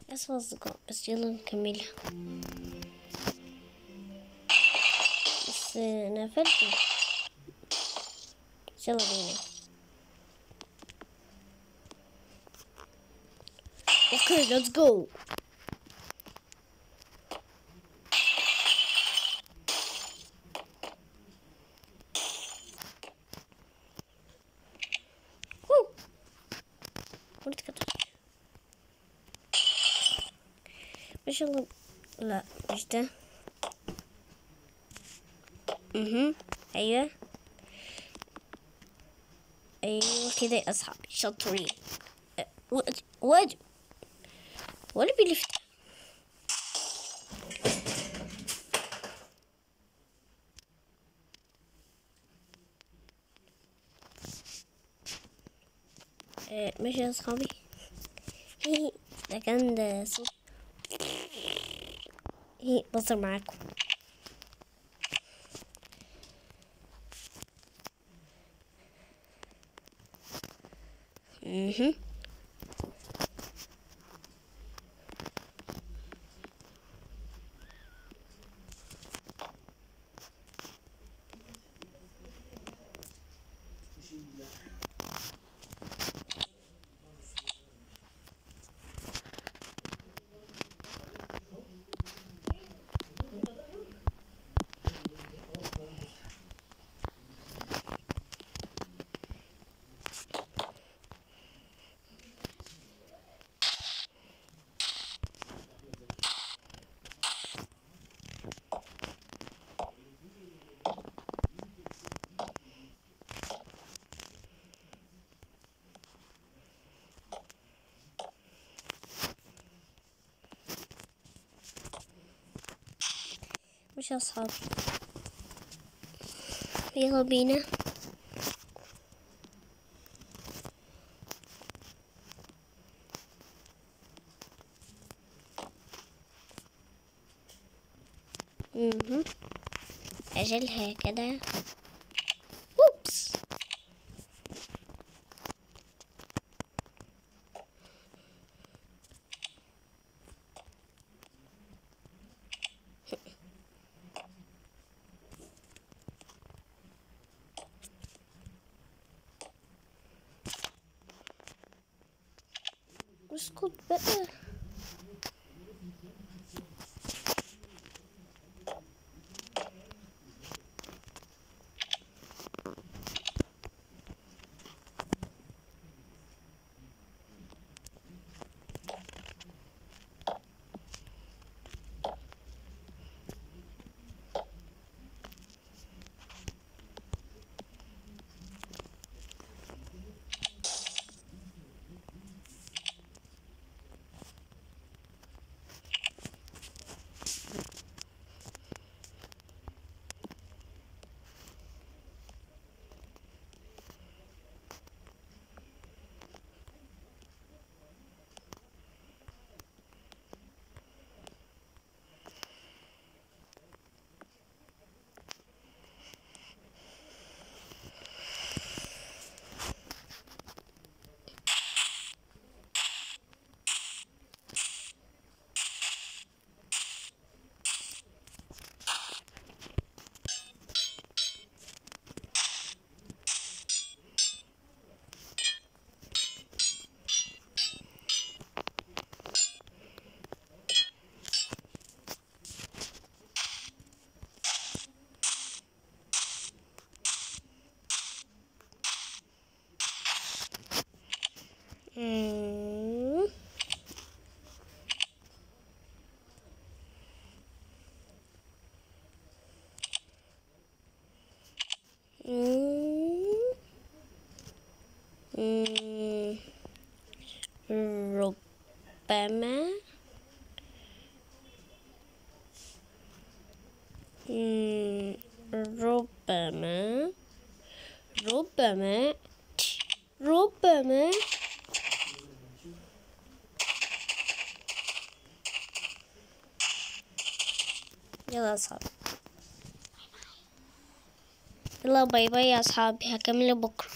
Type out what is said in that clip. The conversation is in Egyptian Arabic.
اسف اصدقاء بس يلا نكملها بس انا قفلته بس يلا بينا اوكي ليتس جو قلت كده مش الله لا مش ده اها ايوه ايوه كده يا اصحابي شاطرين أه، واد واد ولا بيلف أه، ماشي يا اصحابي هي ده كان ده صوت هي بصر معاكم اها مش يا اصحابي يلا بينا مهم. اجلها كده اوبس اسكت بقى مم. مم. مم. ربما مم. ربما ربما ربما يلا يا أصحابي يلا باي باي يا أصحابي هكمل بكرة